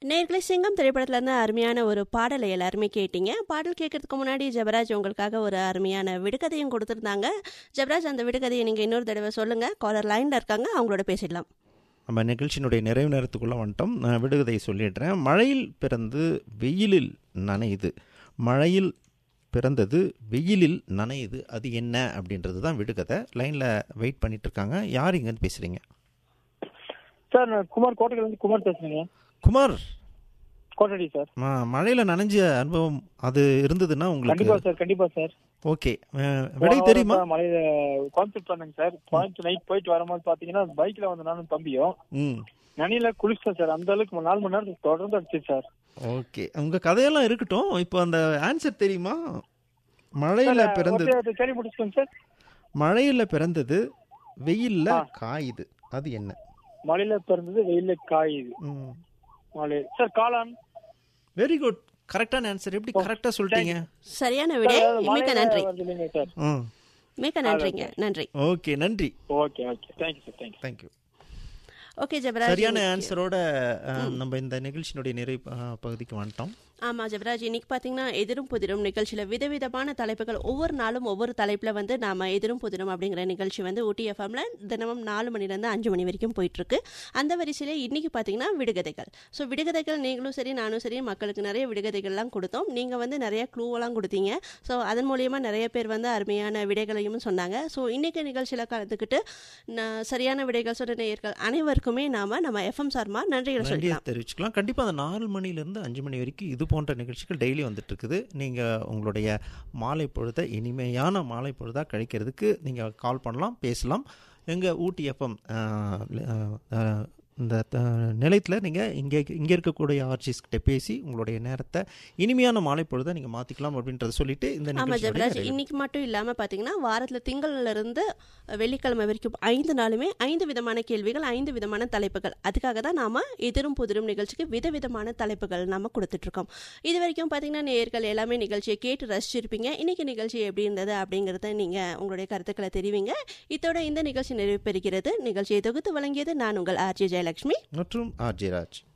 நேர்களை சிங்கம் திரைப்படத்துல இருந்து அருமையான ஒரு பாடலை எல்லாருமே கேட்டீங்க பாடல் கேட்கறதுக்கு முன்னாடி ஜெபராஜ் உங்களுக்காக ஒரு அருமையான விடுகதையும் கொடுத்துருந்தாங்க ஜெபராஜ் அந்த விடுகதையை நீங்க இன்னொரு தடவை சொல்லுங்க காலர் லைன்ல இருக்காங்க அவங்களோட பேசிடலாம் நம்ம நிகழ்ச்சியினுடைய நிறைவு நேரத்துக்குள்ளே வந்துட்டோம் நான் விடுகதை சொல்லிடுறேன் மழையில் பிறந்து வெயிலில் நனையுது மழையில் பிறந்தது வெயிலில் நனையுது அது என்ன அப்படின்றது தான் விடுகதை லைனில் வெயிட் பண்ணிட்டு இருக்காங்க யார் இங்கேருந்து பேசுகிறீங்க சார் நான் குமார் கோட்டையில இருந்து குமார் பேசுறேங்க குமார் கோட்டடி சார் ம- மழையில நனைஞ்ச அனுபவம் அது இருந்ததுன்னா உங்களுக்கு கண்டிப்பா சார் கண்டிப்பா சார் ஓகே விடை தெரியுமா மலையில கோயம்புத்தூர் பண்ணேங்க சார் கோயம்புத்தூர் நைட் போயிட்டு வரும்போது பாத்தீங்கன்னா பைக்ல வந்து நானும் தம்பியும் ம் நனியில குளிச்சிட்டேன் சார் அந்த அளவுக்கு நாலு மணி நேரத்துக்கு தொடர்ந்து அடிச்சு சார் ஓகே உங்க கதையெல்லாம் இருக்கட்டும் இப்போ அந்த ஆன்சர் தெரியுமா மழையில பிறந்தது ஒருத்தர் சரி முடிச்சுக்கோங்க சார் மழையில பிறந்தது வெயில்ல ஆ. காயுது அது என்ன மலையில பிறந்தது வெயில காயுது ம் மலை சார் காளான் வெரி குட் கரெக்டான ஆன்சர் எப்படி கரெக்டா சொல்லிட்டீங்க சரியான விடை சார், மிக்க மலையில நன்றி வருது இல்லைங்க சார் ம் மிக்க நன்றிங்க நன்றி ஓகே நன்றி okay okay thank you sir thank you thank you okay Jebaraj சரியான இன்னைக்கு- ஆன்சரோட அஹ், நம்ம இந்த நிகழ்ச்சியினுடைய நிறைவு அஹ், பகுதிக்கு வந்துட்டோம் ஆமா ஜெபராஜ் இன்னைக்கு பாத்தீங்கன்னா எதிரும் புதிரும் நிகழ்ச்சியில விதவிதமான தலைப்புகள் ஒவ்வொரு நாளும் ஒவ்வொரு தலைப்புல வந்து நாம எதிரும் புதிரும் அப்படிங்கிற நிகழ்ச்சி வந்து ஊட்டி எஃப்எம்ல தினமும் நாலு மணில இருந்து அஞ்சு மணி வரைக்கும் போயிட்டு இருக்கு அந்த வரிசையில இன்னைக்கு பாத்தீங்கன்னா விடுகதைகள் ஸோ விடுகதைகள் நீங்களும் சரி நானும் சரி மக்களுக்கு நிறைய விடுகதைகள்லாம் கொடுத்தோம் நீங்க வந்து நிறைய க்ளூவெல்லாம் கொடுத்தீங்க ஸோ அதன் மூலியமா நிறைய பேர் வந்து அருமையான விடைகளையும் சொன்னாங்க ஸோ இன்னைக்கு நிகழ்ச்சியில கலந்துக்கிட்டு நான் சரியான விடைகள் சொன்ன நேயர்கள் அனைவருக்குமே நாம நம்ம எஃப்எம் சார்மா நன்றிகளை நன்றியை சொல்லிக்கலாம் தெரிவிச்சுக்கலாம் கண்டிப்பாக அந்த நாலு மணிலேருந்து அஞ்சு மணி வரைக்கும் இது போன்ற நிகழ்ச்சிகள் டெய்லி வந்துட்டு இருக்குது நீங்கள் உங்களுடைய மாலை பொழுதை இனிமையான மாலை பொழுதாக கழிக்கிறதுக்கு நீங்கள் கால் பண்ணலாம் பேசலாம் எங்கள் ஊட்டி எஃப்எம் இந்த நிலையத்தில் நீங்கள் இங்கே இங்கே இருக்கக்கூடிய ஆர்ஜிஸ் கிட்ட பேசி உங்களுடைய நேரத்தை இனிமையான மாலை பொழுதை நீங்கள் மாற்றிக்கலாம் அப்படின்றத சொல்லிட்டு இந்த ஆமா நிகழ்ச்சியோட ஜெபராஜ் நிறைவு. இன்னைக்கு இன்னைக்கு மட்டும் இல்லாம பாத்தீங்கன்னா வாரத்துல திங்கள்ல இருந்து வெள்ளிக்கிழமை வரைக்கும் ஐந்து நாளுமே ஐந்து விதமான கேள்விகள் ஐந்து விதமான தலைப்புகள் அதுக்காக தான் நாம எதிரும் புதிரும் நிகழ்ச்சிக்கு விதவிதமான தலைப்புகள் நாம கொடுத்துட்டு இருக்கோம் இது வரைக்கும் பாத்தீங்கன்னா நேயர்கள் எல்லாமே நிகழ்ச்சியை கேட்டு ரசிச்சிருப்பீங்க இன்னைக்கு நிகழ்ச்சி எப்படி இருந்தது அப்படிங்கறத நீங்க உங்களுடைய கருத்துக்களை தெரிவிங்க இதோட இந்த நிகழ்ச்சி நிறைவு பெறுகிறது நிகழ்ச்சியை தொகுத்து வழங்கியது நான் உங்கள் ஆர்ஜி ஜெயலட்சுமி மற்றும் ஆர்ஜே ராஜ்